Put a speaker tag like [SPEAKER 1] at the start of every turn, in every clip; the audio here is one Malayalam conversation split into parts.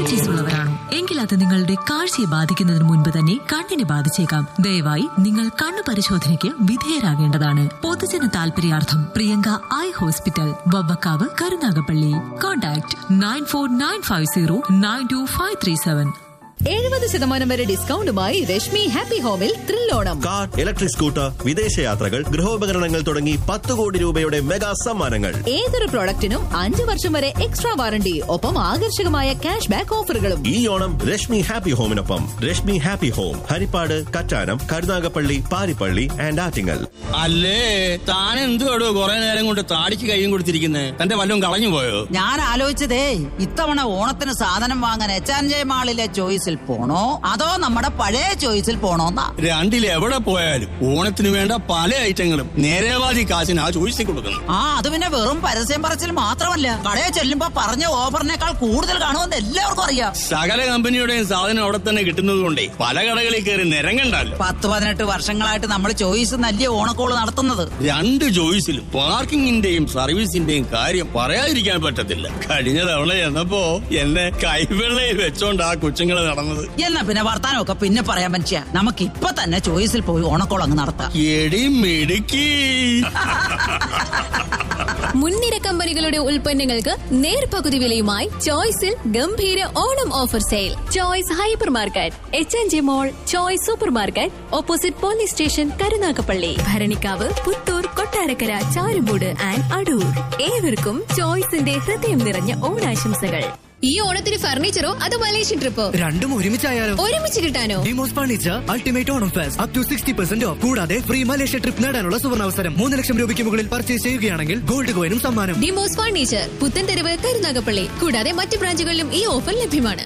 [SPEAKER 1] ഡയബറ്റീസ് ഉള്ളവരാണോ എങ്കിൽ അത് നിങ്ങളുടെ കാഴ്ചയെ ബാധിക്കുന്നതിന് മുൻപ് തന്നെ കണ്ണിനെ ബാധിച്ചേക്കാം ദയവായി നിങ്ങൾ കണ്ണു പരിശോധനയ്ക്ക് വിധേയരാകേണ്ടതാണ് പൊതുജന താൽപര്യാർത്ഥം Priyanka eye hospital Vavvakkavu Karunagappally contact nine four nine five zero nine two five three seven
[SPEAKER 2] എഴുപത് ശതമാനം വരെ ഡിസ്കൗണ്ടുമായി രശ്മി ഹാപ്പി ഹോമിൽ ത്രില്ലോണം
[SPEAKER 3] കാർ ഇലക്ട്രിക് സ്കൂട്ടർ വിദേശയാത്രകൾ ഗൃഹോപകരണങ്ങൾ തുടങ്ങി പത്ത് കോടി രൂപയുടെ മെഗാ സമ്മാനങ്ങൾ
[SPEAKER 2] ഏതൊരു പ്രോഡക്റ്റിനും അഞ്ചു വർഷം വരെ എക്സ്ട്രാ വാറണ്ടി ഒപ്പം ആകർഷകമായ ക്യാഷ് ബാക്ക് ഓഫറുകളും
[SPEAKER 3] ഈ ഓണം രശ്മി ഹാപ്പി ഹോമിനൊപ്പം Reshmi happy home Haripad Kattanam Karunagappally Parippally and Attingal
[SPEAKER 4] അല്ലേ താൻ എന്തുവാടോ കുറെ നേരം കൊണ്ട് താടിക്ക് കൈയും കൊടുത്തിരിക്കുന്നേ തന്റെ വല്ലതും കളഞ്ഞു പോയോ
[SPEAKER 5] ഞാൻ ആലോചിച്ചതേ ഇത്തവണ ഓണത്തിന് സാധനം വാങ്ങാൻ എച്ച് ആൻഡ് ജെ മാളിലെ ചോയ്സിൽ പോണോ അതോ നമ്മുടെ പഴയ ചോയ്സിൽ പോണോന്നാ
[SPEAKER 4] രണ്ടിൽ എവിടെ പോയാലും ഓണത്തിന് വേണ്ട പല ഐറ്റങ്ങളും നേരേവാദി കാശിന് ആ ചോദിച്ചു കൊടുക്കുന്നു
[SPEAKER 5] ആ അത് പിന്നെ വെറും പരസ്യം പറച്ചിൽ മാത്രമല്ല കടയിൽ ചെല്ലുമ്പോ പറഞ്ഞ ഓഫറിനേക്കാൾ കൂടുതൽ കാണുമെന്ന് എല്ലാവർക്കും അറിയാം
[SPEAKER 4] സകല കമ്പനിയുടെയും സാധനം അവിടെ തന്നെ കിട്ടുന്നത് കൊണ്ടേ പല കടകളിൽ കയറി നിരങ്ങണ്ടല്ലോ
[SPEAKER 5] പത്ത് പതിനെട്ട് വർഷങ്ങളായിട്ട് നമ്മൾ ചോയ്സ് നല്ല ഓണക്കോള് നടത്തുന്നത്
[SPEAKER 4] രണ്ട് ചോയ്സിലും പാർക്കിങ്ങിന്റെയും സർവീസിന്റെയും കാര്യം പറയാതിരിക്കാൻ പറ്റത്തില്ല കഴിഞ്ഞ തവണ ചെന്നപ്പോ എന്നെ കൈവെള്ളയിൽ വെച്ചോണ്ട് ആ കൊച്ചുങ്ങള് നടന്നത്
[SPEAKER 5] എന്നാ പിന്നെ വർത്താനമൊക്കെ പിന്നെ പറയാൻ മനുഷ്യ നമുക്ക് ഇപ്പൊ തന്നെ ചോയ്സിൽ പോയി ഓണക്കോൾ അങ്ങ് നടത്താം
[SPEAKER 4] എടി മിടുക്കി
[SPEAKER 6] മുൻനിര കമ്പനികളുടെ ഉൽപ്പന്നങ്ങൾക്ക് നേർപകുതി വിലയുമായി ചോയ്സിൽ ഗംഭീര Onam offer sale Choice hypermarket H N G mall Choice supermarket opposite police station Karunagappally Bharanikkavu Puthur Kottarakkara Charummood and Adoor ഏവർക്കും ചോയ്സിന്റെ ഹൃദയം നിറഞ്ഞ ഓണാശംസകൾ ഈ ഓണത്തിന് ഫർണിച്ചറോ അതോ മലേഷ്യൻ ട്രിപ്പോ
[SPEAKER 7] രണ്ടും ഒരുമിച്ചായാലോ
[SPEAKER 6] ഒരുമിച്ച് കിട്ടാനോ
[SPEAKER 7] Demos furniture ultimate Onam fest up to sixty percent off കൂടാതെ ഫ്രീ മലേഷ്യ ട്രിപ്പ് നേടാനുള്ള സുവർണാവസരം മൂന്ന് ലക്ഷം രൂപയ്ക്ക് മുകളിൽ പർച്ചേസ് ചെയ്യുകയാണെങ്കിൽ ഗോൾഡ് കോയിനും സമ്മാനം
[SPEAKER 6] ഡിമോസ് ഫർണിച്ചർ പുത്തൻതെരുവ് കരുനാഗപ്പള്ളി കൂടാതെ മറ്റ് ബ്രാഞ്ചുകളിലും ഈ ഓഫർ ലഭ്യമാണ്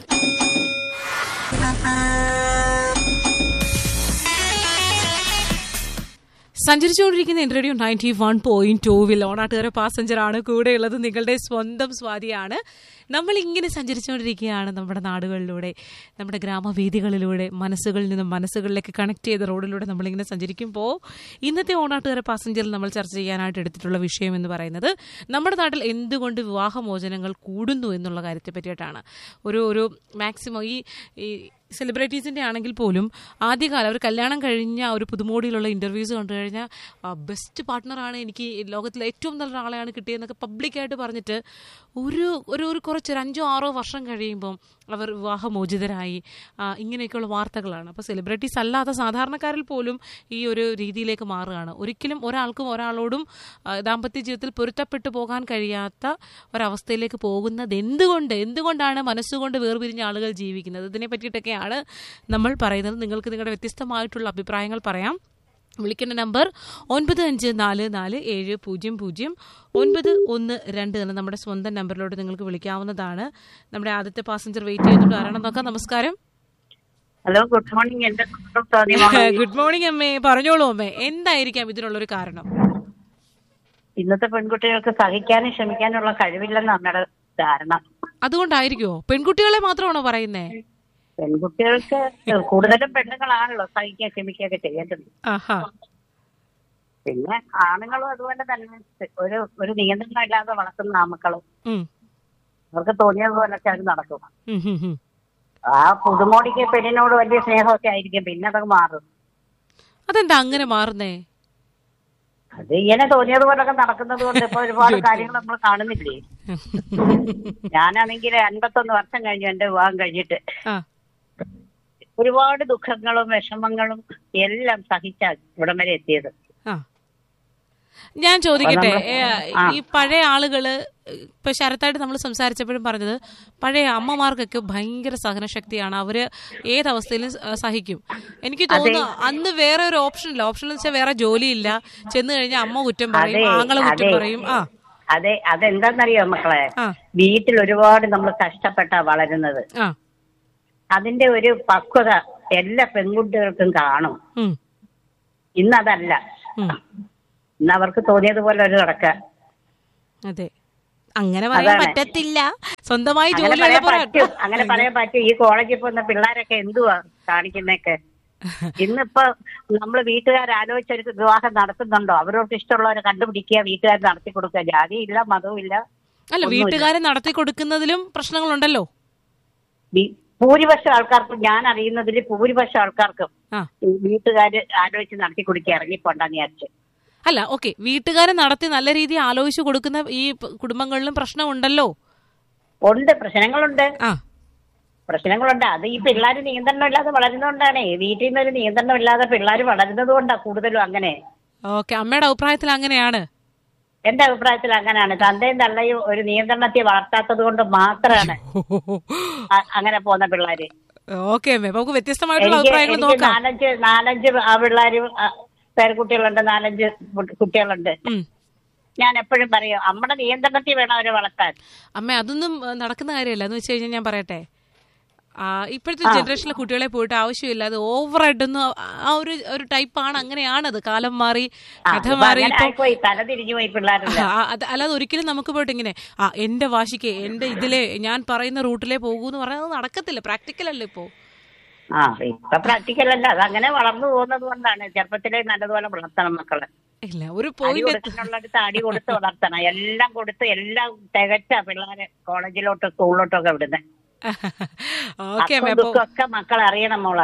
[SPEAKER 8] സഞ്ചരിച്ചുകൊണ്ടിരിക്കുന്ന ഇന്റർവ്യൂ നയൻറ്റി വൺ പോയിന്റ് ടൂവിൽ ഓണാട്ടുകാര പാസഞ്ചർ ആണ് കൂടെയുള്ളത് നിങ്ങളുടെ സ്വന്തം സ്വാതിയാണ് നമ്മൾ ഇങ്ങനെ സഞ്ചരിച്ചുകൊണ്ടിരിക്കുകയാണ് നമ്മുടെ നാടുകളിലൂടെ നമ്മുടെ ഗ്രാമവീഥികളിലൂടെ മനസ്സുകളിൽ നിന്നും മനസ്സുകളിലേക്ക് കണക്ട് ചെയ്ത റോഡിലൂടെ നമ്മളിങ്ങനെ സഞ്ചരിക്കുമ്പോൾ ഇന്നത്തെ ഓണാട്ടുകാര പാസഞ്ചറിൽ നമ്മൾ ചർച്ച ചെയ്യാനായിട്ട് എടുത്തിട്ടുള്ള വിഷയം എന്ന് പറയുന്നത് നമ്മുടെ നാട്ടിൽ എന്തുകൊണ്ട് വിവാഹമോചനങ്ങൾ കൂടുന്നു എന്നുള്ള കാര്യത്തെ പറ്റിയിട്ടാണ് ഒരു ഒരു മാക്സിമം ഈ ഈ സെലിബ്രിറ്റീസിൻ്റെ ആണെങ്കിൽ പോലും ആദ്യകാലം അവർ കല്യാണം കഴിഞ്ഞ ഒരു പുതുമോടിയിലുള്ള ഇൻ്റർവ്യൂസ് കണ്ടു കഴിഞ്ഞാൽ ബെസ്റ്റ് പാർട്ട്ണറാണ് എനിക്ക് ഈ ലോകത്തിലെ ഏറ്റവും നല്ല ഒരാളെയാണ് കിട്ടിയതെന്നൊക്കെ പബ്ലിക്കായിട്ട് പറഞ്ഞിട്ട് ഒരു ഒരു ഒരു കുറച്ച് ഒരു അഞ്ചോ ആറോ വർഷം കഴിയുമ്പം അവർ വിവാഹമോചിതരായി ആ, ഇങ്ങനെയൊക്കെയുള്ള വാർത്തകളാണ് അപ്പോൾ സെലിബ്രിറ്റീസ് അല്ലാത്ത സാധാരണക്കാരിൽ പോലും ഈ ഒരു രീതിയിലേക്ക് മാറുകയാണ് ഒരിക്കലും ഒരാൾക്കും ഒരാളോടും ആ, ദാമ്പത്യ ജീവിതത്തിൽ പൊരുത്തപ്പെട്ടു പോകാൻ കഴിയാത്ത ഒരവസ്ഥയിലേക്ക് പോകുന്നത് എന്തുകൊണ്ട് എന്തുകൊണ്ടാണ് മനസ്സുകൊണ്ട് വേർപിരിഞ്ഞ ആളുകൾ ജീവിക്കുന്നത് ഇതിനെ പറ്റിയിട്ടൊക്കെയാണ് നമ്മൾ പറയുന്നത് നിങ്ങൾക്ക് നിങ്ങളുടെ വ്യത്യസ്തമായിട്ടുള്ള അഭിപ്രായങ്ങൾ പറയാം വിളിക്കേണ്ട നമ്പർ ഒൻപത് അഞ്ച് നാല് നാല് ഏഴ് പൂജ്യം പൂജ്യം ഒൻപത് ഒന്ന് രണ്ട് എന്ന നമ്മുടെ സ്വന്തം നമ്പറിലോട്ട് നിങ്ങൾക്ക് വിളിക്കാവുന്നതാണ് നമ്മുടെ ആദ്യത്തെ പാസഞ്ചർ വെയിറ്റ് ചെയ്യുന്നുണ്ട് ആരാണെന്ന് നോക്കാം നമസ്കാരം
[SPEAKER 9] ഹലോ ഗുഡ് മോർണിംഗ് എന്റെ സ്വന്തം സ്വാധീനമാണ്.
[SPEAKER 8] ഗുഡ് മോർണിംഗ് അമ്മേ പറഞ്ഞോളൂ അമ്മേ എന്തായിരിക്കാം ഇതിനുള്ളൊരു കാരണം
[SPEAKER 9] ഇന്നത്തെ പെൺകുട്ടികൾക്ക് സഹിക്കാനും ക്ഷമിക്കാനുള്ള കഴിവില്ലെന്ന് നമ്മുടെ ധാരണ
[SPEAKER 8] അതുകൊണ്ടായിരിക്കുമോ പെൺകുട്ടികളെ മാത്രമാണോ പറയുന്നേ
[SPEAKER 9] പെൺകുട്ടികൾക്ക് കൂടുതലും പെണ്ണുങ്ങളാണല്ലോ സഹിക്കാൻ ക്ഷമിക്കുകയൊക്കെ ചെയ്യേണ്ടത്
[SPEAKER 8] ആഹാ
[SPEAKER 9] പിന്നെ ആണുങ്ങളും അതുപോലെ തന്നെ ഒരു ഒരു നിയന്ത്രണം ഇല്ലാതെ വളർത്തുന്ന ആമക്കളും
[SPEAKER 8] ഉം.
[SPEAKER 9] അവർക്ക് തോന്നിയതുപോലൊക്കെ അത് നടക്കും
[SPEAKER 8] ഉം, ഉം, ഉം.
[SPEAKER 9] ആ പുതുമോടിക്ക് പെണ്ണിനോട് വലിയ സ്നേഹമൊക്കെ ആയിരിക്കും പിന്നെ അതൊക്കെ മാറും
[SPEAKER 8] അതെന്താ അങ്ങനെ മാറുന്നേ
[SPEAKER 9] അത് ഇങ്ങനെ തോന്നിയതുപോലൊക്കെ നടക്കുന്നത് കൊണ്ട് ഇപ്പൊ ഒരുപാട് കാര്യങ്ങൾ നമ്മൾ കാണുന്നില്ലേ ഞാനാണെങ്കിൽ അൻപത്തൊന്ന് വർഷം കഴിഞ്ഞു എന്റെ വിവാഹം കഴിഞ്ഞിട്ട്
[SPEAKER 8] ആ
[SPEAKER 9] ഒരുപാട് ദുഃഖങ്ങളും വിഷമങ്ങളും എല്ലാം സഹിച്ചാ ഇവിടം വരെ എത്തിയത്
[SPEAKER 8] ആ ഞാൻ ചോദിക്കട്ടെ
[SPEAKER 9] നമ്മള്
[SPEAKER 8] ഏ,
[SPEAKER 9] ആ.
[SPEAKER 8] ഈ പഴയ ആളുകള് ഇപ്പൊ ശരത്തായിട്ട് നമ്മൾ സംസാരിച്ചപ്പോഴും പറഞ്ഞത് പഴയ അമ്മമാർക്കൊക്കെ ഭയങ്കര സഹനശക്തിയാണ് അവര് ഏതവസ്ഥയിലും സ- സഹിക്കും എനിക്ക് തോന്നുന്നു അന്ന് വേറെ ഒരു ഓപ്ഷൻ ഇല്ല ഓപ്ഷൻ എന്ന് വെച്ചാൽ വേറെ ജോലിയില്ല ചെന്ന് കഴിഞ്ഞാൽ അമ്മ കുറ്റം പറയും
[SPEAKER 9] അതെ
[SPEAKER 8] ആങ്ങളെ കുറ്റം
[SPEAKER 9] അതെ
[SPEAKER 8] പറയും ആ
[SPEAKER 9] അതെ അതെന്താന്നറിയോ മക്കളെ
[SPEAKER 8] ആ.
[SPEAKER 9] വീട്ടിൽ ഒരുപാട് നമ്മൾ കഷ്ടപ്പെട്ടാ വളരുന്നത്
[SPEAKER 8] ആ
[SPEAKER 9] അതിന്റെ ഒരു പക്വത എല്ലാ പെൺകുട്ടികൾക്കും കാണും
[SPEAKER 8] ഉം,
[SPEAKER 9] ഇന്നതല്ല
[SPEAKER 8] ഉം.
[SPEAKER 9] ഇന്ന് അവർക്ക് തോന്നിയതുപോലെ ഒരു കിടക്ക
[SPEAKER 8] അതെ അങ്ങനെ പറയാൻ
[SPEAKER 9] അതാണ്.
[SPEAKER 8] പറ്റത്തില്ല സ്വന്തമായി
[SPEAKER 9] അങ്ങനെ
[SPEAKER 8] ജോലി
[SPEAKER 9] പറയാൻ
[SPEAKER 8] ഉള്ളപ്പോൾ
[SPEAKER 9] പറ്റും അങ്ങനെ പറയാൻ പറ്റും ഈ കോളേജിൽ പോകുന്ന പിള്ളേരൊക്കെ എന്തുവാ കാണിക്കുന്നേക്കെ ഇന്നിപ്പോ നമ്മൾ വീട്ടുകാർ ആലോചിച്ചൊരു വിവാഹം നടത്തുന്നുണ്ടോ അവരോർക്ക് ഇഷ്ടമുള്ളവരെ കണ്ടുപിടിക്കുക വീട്ടുകാർ നടത്തി കൊടുക്കുക ജാതിയില്ല മതവും ഇല്ല
[SPEAKER 8] അല്ല
[SPEAKER 9] ഒന്നുമില്ല.
[SPEAKER 8] വീട്ടുകാരെ നടത്തി കൊടുക്കുന്നതിലും പ്രശ്നങ്ങളുണ്ടല്ലോ
[SPEAKER 9] വി- ഭൂരിപക്ഷം ആൾക്കാർക്കും ഞാൻ അറിയുന്നതിൽ ഭൂരിപക്ഷം ആൾക്കാർക്കും
[SPEAKER 8] ആ
[SPEAKER 9] ഈ വീട്ടുകാര് ആലോചിച്ച് നടത്തി കുടിക്കുക ഇറങ്ങിപ്പോണ്ടെന്ന് വിചാരിച്ചു
[SPEAKER 8] അല്ല ഓക്കെ വീട്ടുകാരെ നടത്തി നല്ല രീതിയിൽ ആലോചിച്ച് കൊടുക്കുന്ന ഈ പ- കുടുംബങ്ങളിലും പ്രശ്നമുണ്ടല്ലോ
[SPEAKER 9] ഉണ്ട് പ്രശ്നങ്ങളുണ്ട്
[SPEAKER 8] ആ
[SPEAKER 9] പ്രശ്നങ്ങളുണ്ട് അത് ഈ പിള്ളേർ നിയന്ത്രണം ഇല്ലാതെ വളരുന്നതുകൊണ്ടാണേ വീട്ടിൽ നിന്ന് ഒരു നിയന്ത്രണം ഇല്ലാതെ പിള്ളേർ വളരുന്നത് കൊണ്ടാണ് കൂടുതലും അങ്ങനെ
[SPEAKER 8] ഓക്കെ അമ്മയുടെ അഭിപ്രായത്തിൽ അങ്ങനെയാണ്
[SPEAKER 9] എന്റെ അഭിപ്രായത്തിൽ അങ്ങനെയാണ് തന്തയും തള്ളയും ഒരു നിയന്ത്രണത്തെ വളർത്താത്തത് കൊണ്ട് മാത്രമാണ് അ- അങ്ങനെ പോകുന്ന പിള്ളേര്
[SPEAKER 8] ഓക്കെ അമ്മേ അപ്പൊ നമുക്ക് വ്യത്യസ്തമായിട്ടുള്ള
[SPEAKER 9] എനിക്ക്
[SPEAKER 8] അഭിപ്രായങ്ങൾ
[SPEAKER 9] എനിക്ക്
[SPEAKER 8] നോക്കാം
[SPEAKER 9] നാലഞ്ച് നാലഞ്ച് ആ പിള്ളേര് ആ പേരക്കുട്ടികളുണ്ട് നാലഞ്ച് കു- കുട്ടികളുണ്ട്
[SPEAKER 8] ഉം.
[SPEAKER 9] ഞാൻ എപ്പോഴും പറയും നമ്മുടെ നിയന്ത്രണത്തിൽ വേണം അവരെ വളർത്താൻ
[SPEAKER 8] അമ്മ അതൊന്നും ഏ, നടക്കുന്ന കാര്യമല്ല എന്ന് വെച്ച് കഴിഞ്ഞാൽ ഞാൻ പറയട്ടെ ആ, ഇപ്പോഴത്തെ ജനറേഷനിലെ കുട്ടികളെ പോയിട്ട് ആവശ്യമില്ലാതെ ഓവറായിട്ടൊന്നും ആ ഒരു ഒരു ടൈപ്പാണ് അങ്ങനെയാണത് കാലം മാറി
[SPEAKER 9] ആ,
[SPEAKER 8] കഥ
[SPEAKER 9] ഇപ്പൊ
[SPEAKER 8] മാറി
[SPEAKER 9] അങ്ങനെ
[SPEAKER 8] ഇപ്പൊ
[SPEAKER 9] ആയിപ്പോയി തല തിരിഞ്ഞു പോയി പിള്ളേരുടെ
[SPEAKER 8] ആ, അത് അല്ലാതെ ഒരിക്കലും നമുക്ക് പോയിട്ട് ഇങ്ങനെ ആ എന്റെ വാശിക്ക് എന്റെ ഇതിലെ ഞാൻ പറയുന്ന റൂട്ടിലേ പോകൂ എന്ന് പറഞ്ഞാൽ അത് നടക്കത്തില്ല പ്രാക്ടിക്കൽ അല്ലേ ഇപ്പോ
[SPEAKER 9] ആ ഇപ്പൊ പ്രാക്ടിക്കൽ അല്ല അത് അങ്ങനെ വളർന്നു പോകുന്നത് കൊണ്ടാണ് ചെറുപ്പത്തിലേ നല്ലതുപോലെ വളർത്തണം മക്കളെ
[SPEAKER 8] ഇല്ല ഒരു
[SPEAKER 9] അടി
[SPEAKER 8] പോയിന്റ്
[SPEAKER 9] കൊടുക്കാനുള്ളടുത്ത് അടി കൊടുത്ത് വളർത്തണം എല്ലാം കൊടുത്ത് എല്ലാം തികച്ച പിള്ളേരെ കോളേജിലോട്ട് സ്കൂളിലോട്ടൊക്കെ വിടുന്നത്
[SPEAKER 8] ഓക്കെ അമ്മ
[SPEAKER 9] അപ്പൊ
[SPEAKER 8] അപ്പൊ
[SPEAKER 9] ദുഃഖമൊക്കെ മക്കൾ അറിയണം മോളെ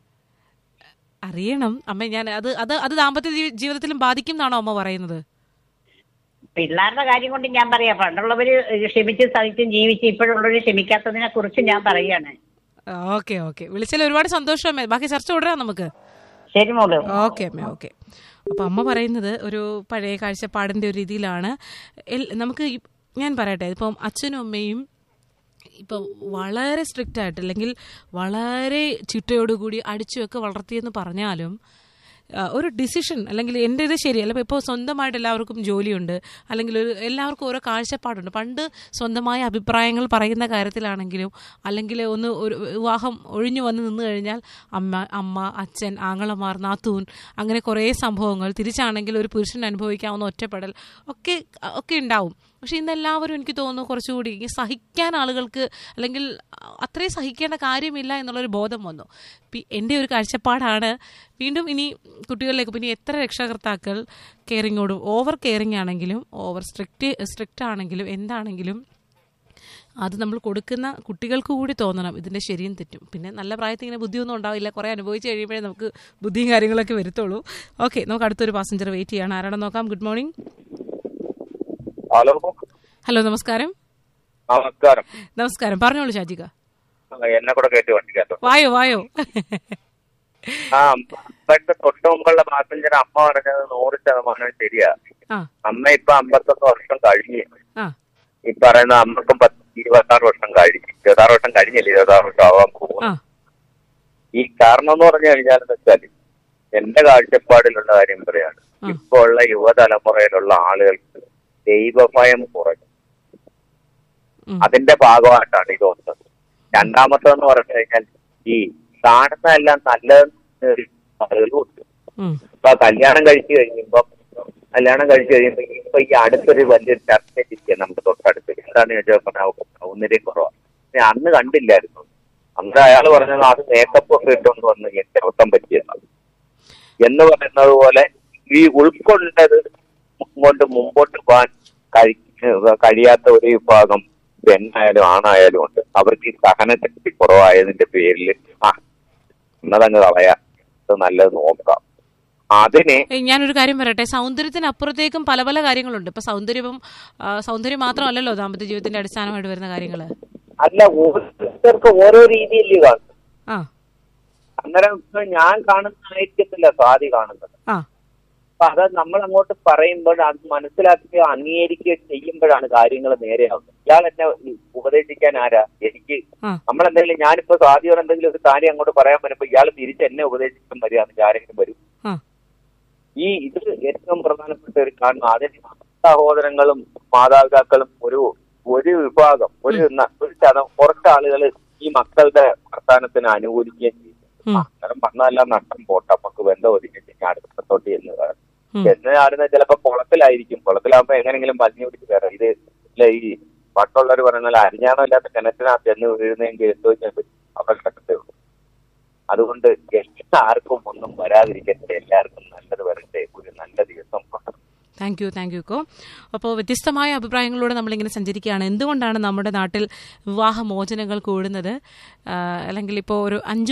[SPEAKER 8] അറിയണം അമ്മ ഞാൻ അത് അത് അത് ദാമ്പത്യ ജീ- ജീവിതത്തിലും ബാധിക്കും എന്നാണോ അമ്മ പറയുന്നത്
[SPEAKER 9] പിള്ളേരുടെ കാര്യം കൊണ്ട് ഞാൻ പറയാം പണ്ടുള്ളവര് ക്ഷമിച്ച് സഹിച്ചും ജീവിച്ച് ഇപ്പോഴുള്ളവര് ക്ഷമിക്കാത്തതിനെ കുറിച്ച് ഞാൻ പറയാണ്
[SPEAKER 8] ഓക്കെ ഓക്കെ വിളിച്ചാൽ ഒരുപാട് സന്തോഷം അമ്മ ബാക്കി ചർച്ച തുടരാം നമുക്ക്
[SPEAKER 9] ശരി മോള്
[SPEAKER 8] ഓക്കെ അമ്മ ഓക്കെ അപ്പൊ അമ്മ പറയുന്നത് ഒരു പഴയ കാഴ്ചപ്പാടിന്റെ ഒരു രീതിയിലാണ് എൽ- നമുക്ക് ഈ- ഞാൻ പറയട്ടെ ഇപ്പം അച്ഛനും അമ്മയും ഇപ്പം വളരെ സ്ട്രിക്റ്റ് ആയിട്ട് അല്ലെങ്കിൽ വളരെ ചിട്ടയോടുകൂടി അടിച്ചുമൊക്കെ വളർത്തിയെന്ന് പറഞ്ഞാലും ആ, ഒരു ഡിസിഷൻ അല്ലെങ്കിൽ എൻ്റെ ഇത് ശരിയല്ല ഇപ്പോൾ സ്വന്തമായിട്ട് എല്ലാവർക്കും ജോലിയുണ്ട് അല്ലെങ്കിൽ ഒരു എല്ലാവർക്കും ഓരോ കാഴ്ചപ്പാടുണ്ട് പണ്ട് സ്വന്തമായ അഭിപ്രായങ്ങൾ പറയുന്ന കാര്യത്തിലാണെങ്കിലും അല്ലെങ്കിൽ ഒന്ന് ഒരു വിവാഹം ഒഴിഞ്ഞു വന്ന് നിന്ന് കഴിഞ്ഞാൽ അമ്മ അമ്മ അച്ഛൻ ആങ്ങളമാർ നാത്തൂൻ അങ്ങനെ കുറേ സംഭവങ്ങൾ തിരിച്ചാണെങ്കിൽ ഒരു പുരുഷൻ അനുഭവിക്കാവുന്ന ഒറ്റപ്പെടൽ ഒക്കെ ഒക്കെ ഉണ്ടാവും പക്ഷെ ഇന്ന് എല്ലാവരും എനിക്ക് തോന്നുന്നു കുറച്ചുകൂടി ഈ സഹിക്കാൻ ആളുകൾക്ക് അല്ലെങ്കിൽ അത്രയും സഹിക്കേണ്ട കാര്യമില്ല എന്നുള്ളൊരു ബോധം വന്നു പി- എൻ്റെ ഒരു കാഴ്ചപ്പാടാണ് വീണ്ടും ഇനി കുട്ടികളിലേക്ക് പിന്നെ എത്ര രക്ഷകർത്താക്കൾ കെയറിങ്ങോട് ഓവർ കെയറിങ് ആണെങ്കിലും ഓവർ സ്ട്രിക്റ്റ് സ്ട്രിക്റ്റ് ആണെങ്കിലും എന്താണെങ്കിലും അത് നമ്മൾ കൊടുക്കുന്ന കുട്ടികൾക്ക് കൂടി തോന്നണം ഇതിന്റെ ശരിയും തെറ്റും പിന്നെ നല്ല പ്രായത്തിൽ ഇങ്ങനെ ബുദ്ധിയൊന്നും ഉണ്ടാവില്ല കുറെ അനുഭവിച്ച് കഴിയുമ്പോഴേ നമുക്ക് ബുദ്ധിയും കാര്യങ്ങളൊക്കെ വരുത്തുള്ളൂ ഓക്കെ നമുക്ക് അടുത്തൊരു പാസഞ്ചർ വെയിറ്റ് ചെയ്യാണ് ആരാണെന്ന് നോക്കാം ഗുഡ് മോർണിംഗ്
[SPEAKER 10] ഹലോ
[SPEAKER 8] ഹലോ നമസ്കാരം
[SPEAKER 10] നമസ്കാരം
[SPEAKER 8] നമസ്കാരം പറഞ്ഞോളൂ ഷാജിക
[SPEAKER 10] എന്നെ കൂടെ കയറ്റി വണ്ടിക്കകത്ത്
[SPEAKER 8] വായോ വായോ
[SPEAKER 10] ആ ഇപ്പോഴത്തെ തൊട്ട് മുമ്പുള്ള പാസഞ്ചർ അമ്മ പറഞ്ഞത് നൂറ് ശതമാനം ശരിയാ
[SPEAKER 8] ആ
[SPEAKER 10] അമ്മ ഇപ്പൊ അമ്പത്തൊന്ന് വർഷം കഴിഞ്ഞു
[SPEAKER 8] ആ
[SPEAKER 10] ഈ പറയുന്ന അമ്മക്കും പത്ത് ഇരുപത്താറ് വർഷം കഴിഞ്ഞു ഇരുപത്താറ് വർഷം കഴിഞ്ഞില്ല ഇരുപത്താറ് വർഷം ആവാൻ പോകും
[SPEAKER 8] ആ
[SPEAKER 10] ഈ കാരണം എന്ന് പറഞ്ഞു കഴിഞ്ഞാൽ വെച്ചാൽ എന്റെ കാഴ്ചപ്പാടിലുള്ള കാര്യം പറയാണ് ഇപ്പൊ ഉള്ള യുവതലമുറയിലുള്ള ആളുകൾക്ക് ദൈവഭയം കുറഞ്ഞു അതിന്റെ ഭാഗമായിട്ടാണ് ഇത് വന്നത് രണ്ടാമത്തെന്ന് പറഞ്ഞു കഴിഞ്ഞാൽ ഈ കാണുന്നതെല്ലാം നല്ലതെന്ന് ആളുകളുണ്ട്
[SPEAKER 8] ഉം.
[SPEAKER 10] ഇപ്പൊ കല്യാണം കഴിച്ചു കഴിയുമ്പോ കല്യാണം കഴിച്ചു കഴിയുമ്പോ ഇപ്പൊ ഈ അടുത്തൊരു വലിയൊരു ചർച്ച ഇരിക്കുക നമ്മുടെ തൊട്ടടുത്ത് എന്താണ് ചോദിച്ചാൽ സൗന്ദര്യം കുറവാണ് പക്ഷെ അന്ന് കണ്ടില്ലായിരുന്നു അന്ന് അയാൾ പറഞ്ഞത് അത് മേക്കപ്പ് ഒക്കെ ഇട്ടുകൊണ്ട് വന്ന് എന്റെ അബദ്ധം പറ്റിയതാണ് എന്ന് പറയുന്നത് പോലെ ഈ ഉൾക്കൊണ്ടത് കൊണ്ട് മുമ്പോട്ട് പോകാൻ കഴി കഴിയാത്ത ഒരു വിഭാഗം പെണ്ണായാലും ആണായാലും ഉണ്ട് അവർക്ക് ഈ സഹനശക്തി കുറവായതിന്റെ പേരിൽ ആ എന്നതങ്ങ് കളയാ ഇത് നല്ലത് നോക്കാം അതിനെ
[SPEAKER 8] ഏയ് ഞാനൊരു കാര്യം പറയട്ടെ സൗന്ദര്യത്തിന് അപ്പുറത്തേക്കും പല പല കാര്യങ്ങളുണ്ട് ഇപ്പൊ സൗന്ദര്യം ആ, സൗന്ദര്യം മാത്രമല്ലല്ലോ ദാമ്പത്യ ജീവിതത്തിന്റെ അടിസ്ഥാനമായിട്ട് വരുന്ന കാര്യങ്ങള്
[SPEAKER 10] അല്ല ഓരോരുത്തർക്ക് ഓരോ രീതിയിൽ കാണും
[SPEAKER 8] ആ
[SPEAKER 10] അന്നേരം ഇപ്പൊ ഞാൻ കാണുന്നതായിരിക്കത്തില്ല സ്വാതി കാണുന്നത്
[SPEAKER 8] ആ
[SPEAKER 10] അപ്പൊ അത് നമ്മൾ അങ്ങോട്ട് പറയുമ്പോൾ അത് മനസ്സിലാക്കുകയോ അംഗീകരിക്കുകയോ ചെയ്യുമ്പോഴാണ് കാര്യങ്ങൾ നേരെയാവുന്നത് ഇയാൾ എന്നെ ഉപദേശിക്കാൻ ആരാ എനിക്ക്
[SPEAKER 8] ആ.
[SPEAKER 10] നമ്മളെന്തെങ്കിലും ഞാനിപ്പോ സ്വാതിയോട് എന്തെങ്കിലും ഒരു കാര്യം അങ്ങോട്ട് പറയാൻ വരുമ്പോ ഇയാൾ തിരിച്ച് എന്നെ ഉപദേശിക്കാൻ വരികയാണെങ്കിൽ ആരെങ്കിലും വരും
[SPEAKER 8] ആ
[SPEAKER 10] ഈ ഇത് ഏറ്റവും പ്രധാനപ്പെട്ട ഒരു കാരണം അതിന് സഹോദരങ്ങളും മാതാപിതാക്കളും ഒരു ഒരു വിഭാഗം ഒരു ന- ഒരു ശതം കുറച്ച് ആളുകൾ ഈ മക്കളുടെ വർത്താനത്തിന് അനുകൂലിക്കുകയും ചെയ്യും
[SPEAKER 8] ഉം.
[SPEAKER 10] അന്നേരം വന്നതെല്ലാം നഷ്ടം പോട്ടെ നമുക്ക് ബന്ധം ഒതുക്കി ഞാൻ അടുത്തോട്ട് ചെന്നതാണ്
[SPEAKER 8] ഉം.
[SPEAKER 10] ചെന്ന് ആടുന്നത് ചിലപ്പോ കുളത്തിലായിരിക്കും കുളത്തിലാകുമ്പോ എങ്ങനെങ്കിലും വലിഞ്ഞു പിടിച്ച് കയറാം ഇത് ഇല്ല ഈ പട്ടുള്ളവർ പറയുന്ന അരിഞ്ഞാണോ ഇല്ലാത്ത കിണറ്റിനകത്ത് ചെന്ന് വീഴുന്നെങ്കിൽ എന്തോ ചെയ്യാൻ പറ്റും അവിടെ കിടക്കത്തേ ഉള്ളൂ അതുകൊണ്ട് ആർക്കും ഒന്നും വരാതിരിക്കട്ടെ എല്ലാവർക്കും നല്ലത് വരട്ടെ ഒരു നല്ല ദിവസം
[SPEAKER 8] താങ്ക് യു താങ്ക് യു കോ അപ്പോൾ വ്യത്യസ്തമായ അഭിപ്രായങ്ങളിലൂടെ നമ്മളിങ്ങനെ സഞ്ചരിക്കുകയാണ് എന്തുകൊണ്ടാണ് നമ്മുടെ നാട്ടിൽ വിവാഹമോചനങ്ങൾ കൂടുന്നത് ആ, അല്ലെങ്കിൽ ഇപ്പോൾ ഒരു അഞ്ച്